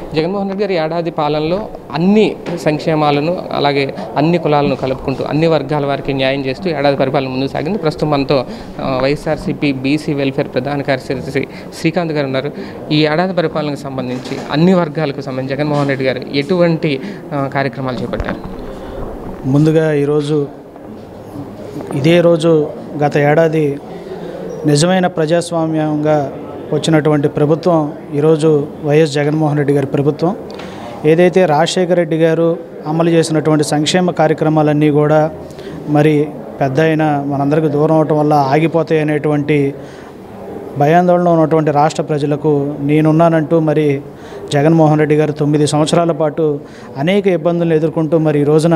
జగన్మోహన్ రెడ్డి గారి ఏడాది పాలనలో అన్ని సంక్షేమాలను అలాగే అన్ని కులాలను కలుపుకుంటూ అన్ని వర్గాల వారికి న్యాయం చేస్తూ ఏడాది పరిపాలన ముందుకు సాగింది ప్రస్తుతం మనతో ఆ, వైఎస్ఆర్సీపీ బీసీ వెల్ఫేర్ ప్రధాన కార్యదర్శి శ్రీకాంత్ గారు ఉన్నారు ఈ ఏడాది పరిపాలనకు సంబంధించి అన్ని వర్గాలకు సంబంధించి జగన్మోహన్ రెడ్డి గారు ఎటువంటి ఆ, కార్యక్రమాలు చేపట్టారు ముందుగా ఈరోజు ఇదే రోజు గత ఏడాది నిజమైన ప్రజాస్వామ్యంగా వచ్చినటువంటి ప్రభుత్వం ఈరోజు వైఎస్ జగన్మోహన్ రెడ్డి గారి ప్రభుత్వం ఏదైతే రాజశేఖర రెడ్డి గారు అమలు చేసినటువంటి సంక్షేమ కార్యక్రమాలన్నీ కూడా మరి పెద్ద అయిన మనందరికీ దూరం అవటం వల్ల ఆగిపోతాయి అనేటువంటి భయాందోళనలో ఉన్నటువంటి రాష్ట్ర ప్రజలకు నేనున్నానంటూ మరి జగన్మోహన్ రెడ్డి గారు తొమ్మిది సంవత్సరాల పాటు అనేక ఇబ్బందులను ఎదుర్కొంటూ మరి ఈ రోజున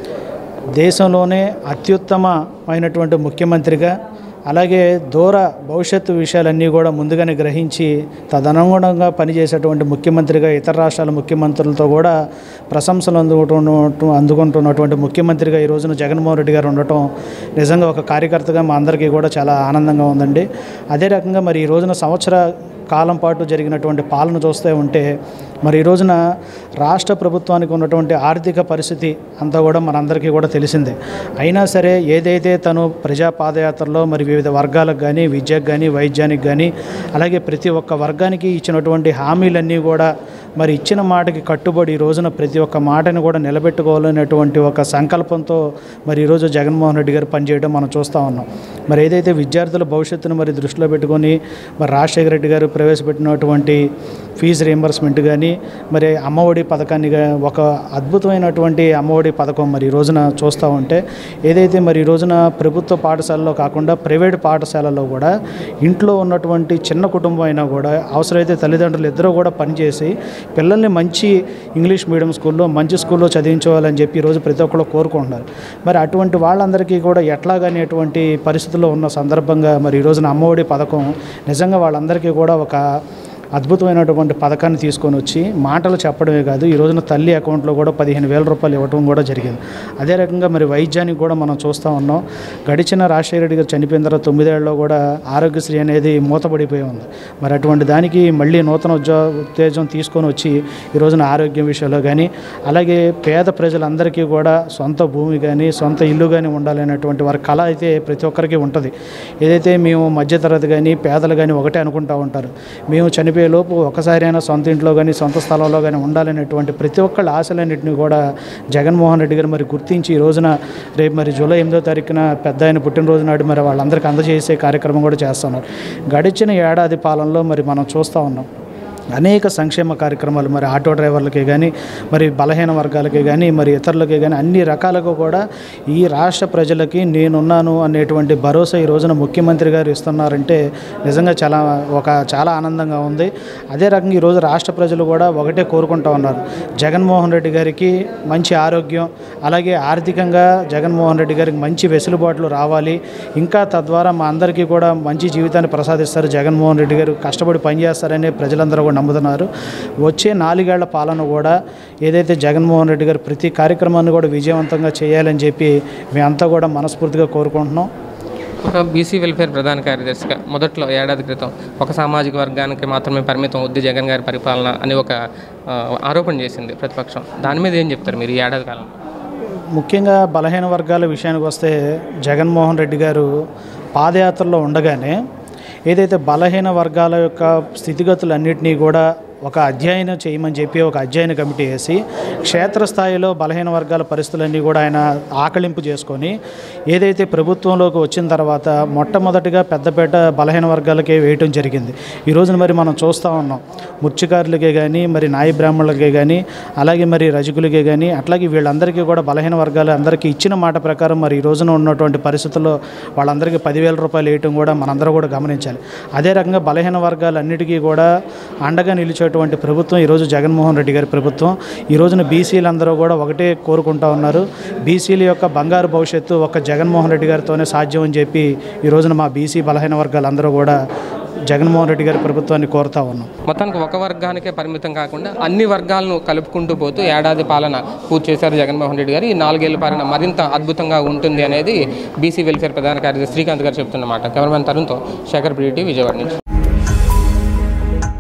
దేశంలోనే అత్యుత్తమమైనటువంటి ముఖ్యమంత్రిగా అలాగే దూర భవిష్యత్తు విషయాలన్నీ కూడా ముందుగానే గ్రహించి తదనుగుణంగా పనిచేసేటువంటి ముఖ్యమంత్రిగా ఇతర రాష్ట్రాల ముఖ్యమంత్రులతో కూడా ప్రశంసలు అందుకుంటున్న అందుకుంటున్నటువంటి ముఖ్యమంత్రిగా ఈ రోజున జగన్మోహన్ రెడ్డి గారు ఉండటం నిజంగా ఒక కార్యకర్తగా మా అందరికీ కూడా చాలా ఆనందంగా ఉందండి అదే రకంగా మరి ఈ రోజున సంవత్సర కాలం పాటు జరిగినటువంటి పాలన చూస్తే ఉంటే మరి ఈ రోజున రాష్ట్ర ప్రభుత్వానికి ఉన్నటువంటి ఆర్థిక పరిస్థితి అంతా కూడా మనందరికీ కూడా తెలిసిందే అయినా సరే ఏదైతే తను ప్రజా పాదయాత్రలో మరి వివిధ వర్గాలకు కానీ విద్యకు కానీ వైద్యానికి కానీ అలాగే ప్రతి ఒక్క వర్గానికి ఇచ్చినటువంటి హామీలన్నీ కూడా మరి ఇచ్చిన మాటకి కట్టుబడి ఈ రోజున ప్రతి ఒక్క మాటని కూడా నిలబెట్టుకోవాలనేటువంటి ఒక సంకల్పంతో మరి ఈరోజు జగన్మోహన్ రెడ్డి గారు పనిచేయడం మనం చూస్తూ ఉన్నాం మరి ఏదైతే విద్యార్థుల భవిష్యత్తును మరి దృష్టిలో పెట్టుకొని మరి రాజశేఖర రెడ్డి గారు ప్రవేశపెట్టినటువంటి ఫీజు రియంబర్స్మెంట్ కానీ మరి అమ్మఒడి పథకాన్ని గా- ఒక అద్భుతమైనటువంటి అమ్మఒడి పథకం మరి ఈ రోజున చూస్తూ ఉంటే ఏదైతే మరి ఈ రోజున ప్రభుత్వ పాఠశాలలో కాకుండా ప్రైవేట్ పాఠశాలలో కూడా ఇంట్లో ఉన్నటువంటి చిన్న కుటుంబం అయినా కూడా అవసరమైతే తల్లిదండ్రులు ఇద్దరూ కూడా పనిచేసి పిల్లల్ని మంచి ఇంగ్లీష్ మీడియం స్కూల్లో మంచి స్కూల్లో చదివించుకోవాలని చెప్పి ఈరోజు ప్రతి ఒక్కరు కోరుకుంటున్నారు మరి అటువంటి వాళ్ళందరికీ కూడా ఎట్లాగనేటువంటి పరిస్థితుల్లో ఉన్న సందర్భంగా మరి ఈ రోజున అమ్మఒడి పథకం నిజంగా వాళ్ళందరికీ కూడా ఒక అద్భుతమైనటువంటి పథకాన్ని తీసుకొని వచ్చి మాటలు చెప్పడమే కాదు ఈ రోజున తల్లి అకౌంట్లో కూడా పదిహేను వేల రూపాయలు ఇవ్వడం కూడా జరిగింది అదే రకంగా మరి వైద్యానికి కూడా మనం చూస్తూ ఉన్నాం గడిచిన రాజశేఖర రెడ్డి గారు చనిపోయిన తర్వాత తొమ్మిదేళ్లలో కూడా ఆరోగ్యశ్రీ అనేది మూతపడిపోయి ఉంది మరి అటువంటి దానికి మళ్ళీ నూతన ఉద్యో ఉత్తేజం తీసుకొని వచ్చి ఈ రోజున ఆరోగ్యం విషయంలో కానీ అలాగే పేద ప్రజలందరికీ కూడా సొంత భూమి కానీ సొంత ఇల్లు కానీ ఉండాలనేటువంటి వారి కళ అయితే ప్రతి ఒక్కరికి ఉంటుంది ఏదైతే మేము మధ్యతరగతి కానీ పేదలు కానీ ఒకటే అనుకుంటూ ఉంటారు మేము చనిపోయే లోపు ఒకసారైనా సొంత ఇంట్లో కానీ సొంత స్థలంలో కానీ ఉండాలనేటువంటి ప్రతి ఒక్కళ్ళ ఆశలన్నింటినీ కూడా జగన్మోహన్ రెడ్డి గారు మరి గుర్తించి ఈ రోజున రేపు మరి జూలై ఎనిమిదో తారీఖున పెద్ద ఆయన పుట్టినరోజు నాడు మరి వాళ్ళందరికీ అందజేసే కార్యక్రమం కూడా చేస్తున్నారు గడిచిన ఏడాది పాలనలో మరి మనం చూస్తూ ఉన్నాం అనేక సంక్షేమ కార్యక్రమాలు మరి ఆటో డ్రైవర్లకి కానీ మరి బలహీన వర్గాలకి కానీ మరి ఇతరులకి కానీ అన్ని రకాలుగా కూడా ఈ రాష్ట్ర ప్రజలకి నేనున్నాను అనేటువంటి భరోసా ఈ రోజున ముఖ్యమంత్రి గారు ఇస్తున్నారంటే నిజంగా చాలా ఒక చాలా ఆనందంగా ఉంది అదే రకంగా ఈరోజు రాష్ట్ర ప్రజలు కూడా ఒకటే కోరుకుంటా ఉన్నారు జగన్మోహన్ రెడ్డి గారికి మంచి ఆరోగ్యం అలాగే ఆర్థికంగా జగన్మోహన్ రెడ్డి గారికి మంచి వెసులుబాట్లు రావాలి ఇంకా తద్వారా మా అందరికీ కూడా మంచి జీవితాన్ని ప్రసాదిస్తారు జగన్మోహన్ రెడ్డి గారు కష్టపడి పనిచేస్తారని ప్రజలందరూ కూడా నమ్ముతున్నారు వచ్చే నాలుగేళ్ల పాలన కూడా ఏదైతే జగన్మోహన్ రెడ్డి గారు ప్రతి కార్యక్రమాన్ని కూడా విజయవంతంగా చేయాలని చెప్పి మేమంతా కూడా మనస్ఫూర్తిగా కోరుకుంటున్నాం ఒక బీసీ వెల్ఫేర్ ప్రధాన కార్యదర్శిగా మొదట్లో ఏడాది క్రితం ఒక సామాజిక వర్గానికి మాత్రమే పరిమితం వద్దు జగన్ గారి పరిపాలన అని ఒక ఆ, ఆరోపణ చేసింది ప్రతిపక్షం దాని మీద ఏం చెప్తారు మీరు ఈ ఏడాది కాలం ముఖ్యంగా బలహీన వర్గాల విషయానికి వస్తే జగన్మోహన్ రెడ్డి గారు పాదయాత్రలో ఉండగానే ఏదైతే బలహీన వర్గాల యొక్క స్థితిగతులన్నింటినీ కూడా ఒక అధ్యయనం చేయమని చెప్పి ఒక అధ్యయన కమిటీ వేసి క్షేత్రస్థాయిలో బలహీన వర్గాల పరిస్థితులన్నీ కూడా ఆయన ఆకలింపు చేసుకొని ఏదైతే ప్రభుత్వంలోకి వచ్చిన తర్వాత మొట్టమొదటిగా పెద్దపేట బలహీన వర్గాలకే వేయటం జరిగింది ఈ రోజున మరి మనం చూస్తూ ఉన్నాం మృత్యుకారులకే కానీ మరి నాయ బ్రాహ్మణులకే కానీ అలాగే మరి రజకులకే కానీ అట్లాగే వీళ్ళందరికీ కూడా బలహీన వర్గాలు అందరికీ ఇచ్చిన మాట ప్రకారం మరి ఈ రోజున ఉన్నటువంటి పరిస్థితుల్లో వాళ్ళందరికీ పదివేల రూపాయలు వేయటం కూడా మనందరూ కూడా గమనించాలి అదే రకంగా బలహీన వర్గాలన్నిటికీ కూడా అండగా నిలిచేటువంటి ప్రభుత్వం ఈరోజు జగన్మోహన్ రెడ్డి గారి ప్రభుత్వం ఈ రోజున బీసీలందరూ కూడా ఒకటే కోరుకుంటా ఉన్నారు బీసీల యొక్క బంగారు భవిష్యత్తు ఒక జగన్మోహన్ రెడ్డి గారితోనే సాధ్యం అని చెప్పి ఈ రోజున మా బీసీ బలహీన వర్గాలందరూ కూడా జగన్మోహన్ రెడ్డి గారి ప్రభుత్వాన్ని కోరుతా ఉన్నాం మొత్తానికి ఒక వర్గానికే పరిమితం కాకుండా అన్ని వర్గాలను కలుపుకుంటూ పోతూ ఏడాది పాలన పూర్తి చేశారు జగన్మోహన్ రెడ్డి గారు ఈ నాలుగేళ్ల పాలన మరింత అద్భుతంగా ఉంటుంది అనేది బీసీ వెల్ఫేర్ ప్రధాన కార్యదర్శి శ్రీకాంత్ గారు చెప్తున్నమాట కెమెరామెన్ తరుణ్తో శేఖర్ ప్రియుటి విజయవాడ నుంచి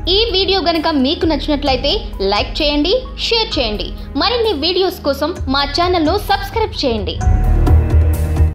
ఈ వీడియో గనుక మీకు నచ్చినట్లయితే లైక్ చేయండి షేర్ చేయండి మరిన్ని వీడియోస్ కోసం మా ఛానల్ను సబ్స్క్రైబ్ చేయండి